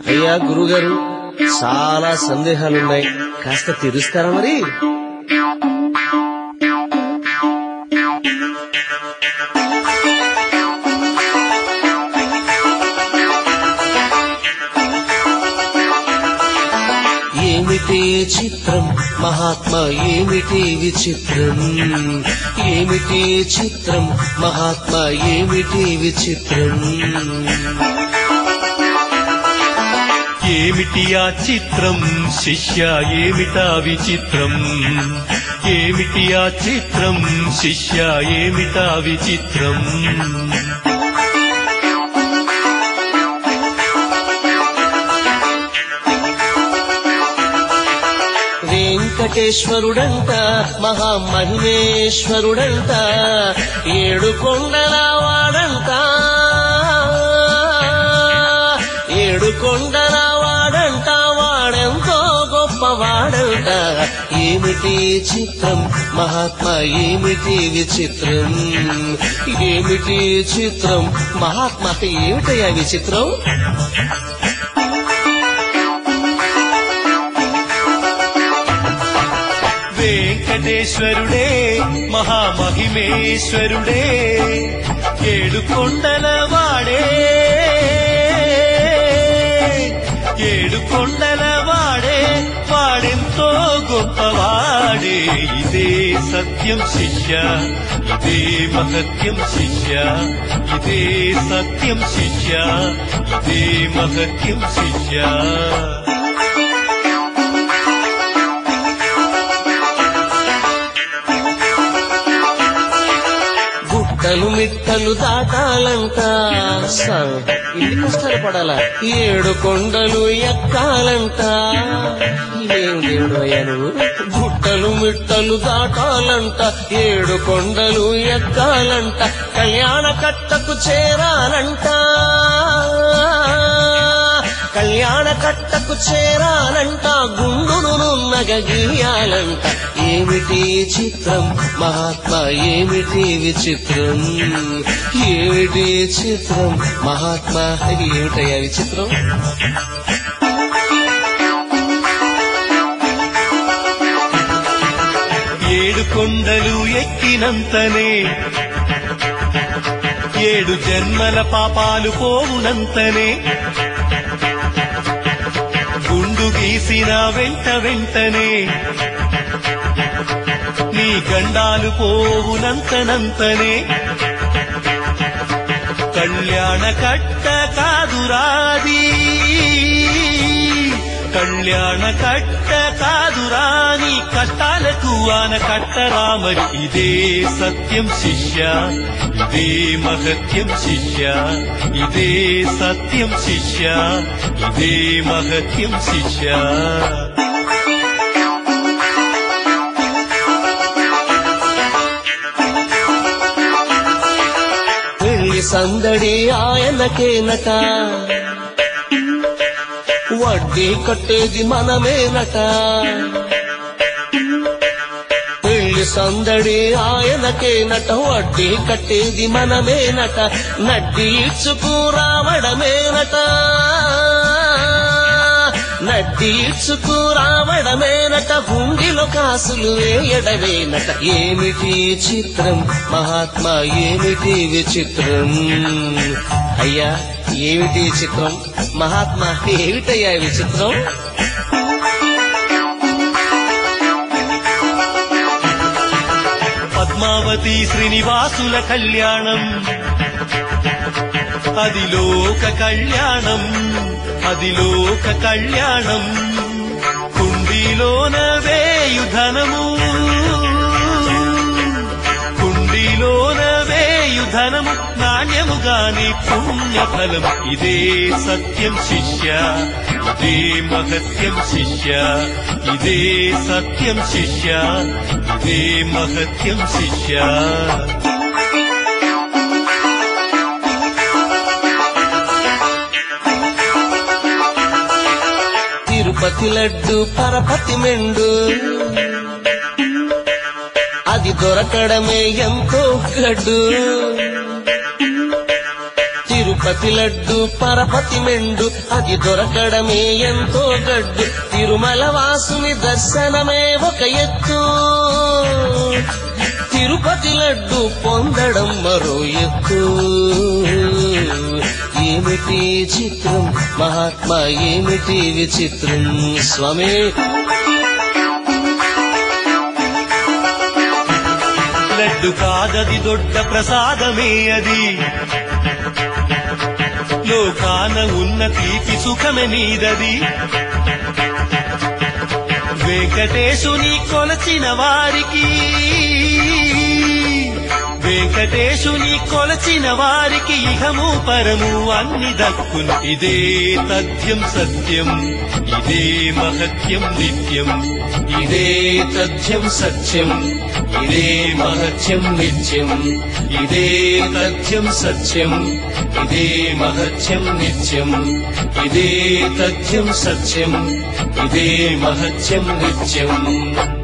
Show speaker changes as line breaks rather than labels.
అయ్యా గురుగారు చాలా సందేహాలున్నాయి కాస్త తీరుస్తారా మరి ఏమిటి చిత్రం మహాత్మా ఏమిటి విచిత్రం ఏమిటి చిత్రం మహాత్మా ఏమిటి విచిత్రం
ఏమిటి ఆ చిత్రం శిష్య ఏమిటా విచిత్రం ఏమిటి ఆ చిత్రం శిష్య ఏమిటా విచిత్రం
వెంకటేశ్వరుడంట మహామహిమేశ్వరుడంట ఏడు కొండల వాడంట ఏడు కొండల వాడంట వాడెంతో గొప్పవాడంట ఏమిటి చిత్రం మహాత్మా ఏమిటి విచిత్రం ఏమిటి చిత్రం మహాత్మా ఏమిటయ్యా విచిత్రం
వెంకటేశ్వరుడే మహామహిమేశ్వరుడే ఏడు కొండల వాడే ఏడు కొండల వాడే వాడెంతో గొప్పవాడే ఇదే సత్యం శిష్య ఇదే మహత్యం శిష్య ఇదే సత్యం శిష్య ఇదే మహత్యం శిష్య
గుట్టలు మిట్టలు దాటాలంట స- ఇన్ని కష్టాలు పడాలా ఏడు కొండలు ఎక్కాలంట ఇదేం దేవుడు అయ్యా నువ్వు గుట్టలు మిట్టలు దాటాలంట ఏడు కొండలు ఎక్కాలంట కళ్యాణ కట్టకు చేరాలంట కళ్యాణ కట్టకు చేరాలంట గుండును నున్నగ గీయాలంట ఏమిటి చిత్రం మహాత్మా ఏమిటి విచిత్రం ఏమిటి చిత్రం మహాత్మా ఏమిటయ్యా విచిత్రం
ఏడు కొండలు ఎక్కినంతనే ఏడు జన్మల పాపాలు పోవునంతనే గుండు గీసిన వెంట వెంటనే నీ గండాలు పోవునంతనంతనే కళ్యాణ కట్ట కాదురాది కళ్యాణ కట్ట కాదురాని కష్టాలకు ఆన కట్టరామరి ఇదే సత్యం శిష్య ఇదే మహత్యం శిష్య ఇదే సత్యం శిష్య ఇదే మహత్యం శిష్య
పెళ్లి సందడి ఆయనకేనట వడ్డీ కట్టేది మనమేనట పెళ్లి సందడి ఆయనకేనట వడ్డీ కట్టేది మనమేనట నడ్డి ఇచ్చుకు రావడమేనట నడ్డి ఇచ్చుకు రావడమేనట గుండిలో కాసులు వేయడమేనట ఏమిటి చిత్రం మహాత్మా ఏమిటి విచిత్రం అయ్యా ఏమిటి చిత్రం మహాత్మా ఏమిటయ్యా ఈ విచిత్రం
పద్మావతి శ్రీనివాసుల కళ్యాణం అది లోక కళ్యాణం అది లోక కళ్యాణం కుండీలోన వేయుధనము కుండీలోన వేయుధనము నాణ్యముగాని పుణ్యఫలం ఇదే సత్యం శిష్య ఇదే మహత్యం శిష్య ఇదే సత్యం శిష్య ఇదే మహత్యం శిష్య
తిరుపతి లడ్డు పరపతి మెండు అది దొరకడమే ఎంతో గడ్డు తిరుపతి తిరుపతి లడ్డు పరపతి మెండు అది దొరకడమే ఎంతో గడ్డు తిరుమల వాసుని దర్శనమే ఒక ఎత్తు తిరుపతి లడ్డు పొందడం మరో ఎత్తు ఏమిటి చిత్రం మహాత్మా ఏమిటి విచిత్రం స్వామి
లడ్డు కాదది దొడ్డ ప్రసాదమే అది లోకాన ఉన్న తీపి సుఖమే నీదది వెంకటేశుని కొలచిన వారికి వెంకటేశుని కొలచిన వారికి ఇహము పరము అన్ని దక్కును ఇదే తథ్యం సత్యం ఇదే మహత్యం నిత్యం
ఇదే తథ్యం సత్యం ఇదే మహత్యం నిత్యం ఇదే తథ్యం సత్యం ఇదే మహత్యం నిత్యం ఇదే తథ్యం సత్యం ఇదే మహత్యం నిత్యం